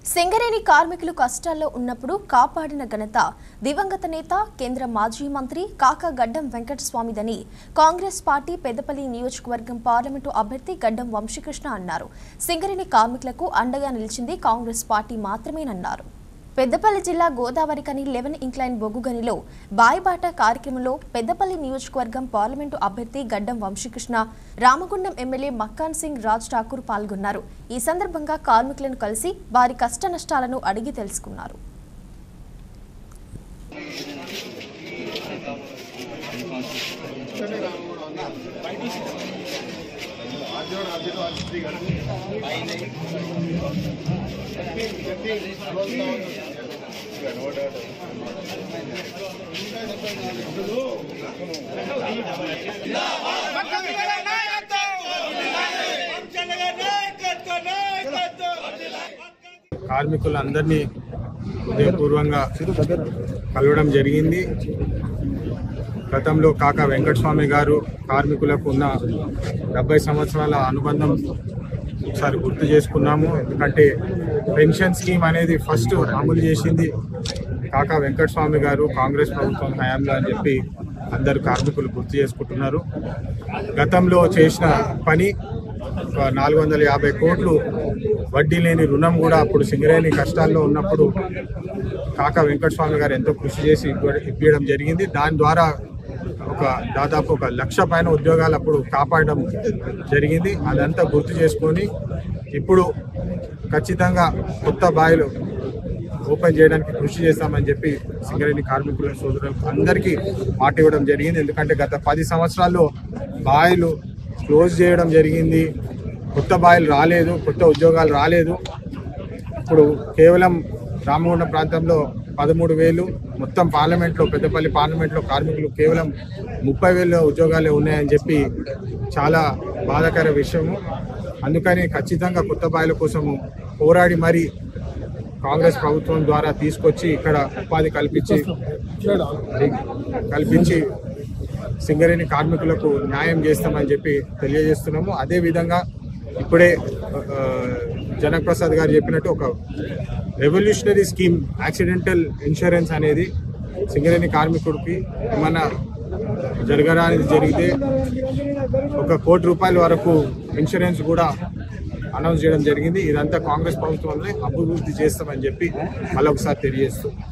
సింగరేణి కార్మికులు కష్టాల్లో ఉన్నప్పుడు కాపాడిన ఘనత దివంగత నేత కేంద్ర మాజీ మంత్రి కాకా గడ్డం వెంకటస్వామిదని కాంగ్రెస్ పార్టీ పెద్దపల్లి నియోజకవర్గం పార్లమెంటు అభ్యర్థి గడ్డం వంశీకృష్ణ అన్నారు సింగరేణి కార్మికులకు అండగా నిలిచింది కాంగ్రెస్ పార్టీ మాత్రమేనన్నారు పెద్దపల్లి జిల్లా గోదావరి కని లెవెన్ ఇంక్లైన్ బొగ్గు గనిలో బాయిబాట కార్యక్రమంలో పెద్దపల్లి నియోజకవర్గం పార్లమెంటు అభ్యర్థి గడ్డం వంశీకృష్ణ రామగుండం ఎమ్మెల్యే మక్కాన్ సింగ్ రాజ్ ఠాకూర్ పాల్గొన్నారు ఈ సందర్భంగా కార్మికులను కలిసి వారి కష్ట నష్టాలను అడిగి తెలుసుకున్నారు కార్మికులందరినీ హృదయపూర్వంగా కలవడం జరిగింది గతంలో కాకా వెంకటస్వామి గారు కార్మికులకు ఉన్న డెబ్బై సంవత్సరాల అనుబంధం ఒకసారి గుర్తు చేసుకున్నాము ఎందుకంటే పెన్షన్ స్కీమ్ అనేది ఫస్ట్ అమలు చేసింది కాకా వెంకటస్వామి గారు కాంగ్రెస్ ప్రభుత్వం హయాంలో అని చెప్పి అందరు కార్మికులు గుర్తు చేసుకుంటున్నారు గతంలో చేసిన పని ఒక నాలుగు వందల యాభై కోట్లు వడ్డీ లేని రుణం కూడా అప్పుడు సింగరేణి కష్టాల్లో ఉన్నప్పుడు కాకా వెంకటస్వామి గారు ఎంతో కృషి చేసి ఇవ్వ- ఇప్పించడం జరిగింది దాని ద్వారా ఒక దాదాపు ఒక లక్ష పైన ఉద్యోగాలు అప్పుడు కాపాడడం జరిగింది అదంతా గుర్తు చేసుకొని ఇప్పుడు ఖచ్చితంగా కొత్త బాయిలు ఓపెన్ చేయడానికి కృషి చేస్తామని చెప్పి సింగరేణి కార్మికుల సోదరులకు అందరికీ మాట ఇవ్వడం జరిగింది ఎందుకంటే గత పది సంవత్సరాల్లో బాయిలు క్లోజ్ చేయడం జరిగింది కొత్త బాయిలు రాలేదు కొత్త ఉద్యోగాలు రాలేదు ఇప్పుడు కేవలం రామగుండం ప్రాంతంలో పదమూడు వేలు మొత్తం పార్లమెంట్లో పెద్దపల్లి పార్లమెంట్లో కార్మికులు కేవలం ముప్పై వేల ఉద్యోగాలే ఉన్నాయని చెప్పి చాలా బాధాకర విషయము అందుకని ఖచ్చితంగా కొత్త బాయిల కోసము పోరాడి మరి కాంగ్రెస్ ప్రభుత్వం ద్వారా తీసుకొచ్చి ఇక్కడ ఉపాధి కల్పించి కల్పించి సింగరేణి కార్మికులకు న్యాయం చేస్తామని చెప్పి తెలియజేస్తున్నాము అదేవిధంగా ఇప్పుడే ఆ, జనక్ ప్రసాద్ గారు చెప్పినట్టు ఒక రెవల్యూషనరీ స్కీమ్ యాక్సిడెంటల్ ఇన్సూరెన్స్ అనేది సింగరేణి కార్మికుడికి ఏమన్నా జరగడానికి జరిగితే ఒక కోటి రూపాయల వరకు ఇన్సూరెన్స్ కూడా అనౌన్స్ చేయడం జరిగింది ఇదంతా కాంగ్రెస్ ప్రభుత్వంలో అభివృద్ధి చేస్తామని చెప్పి మళ్ళీ ఒకసారి తెలియజేస్తూ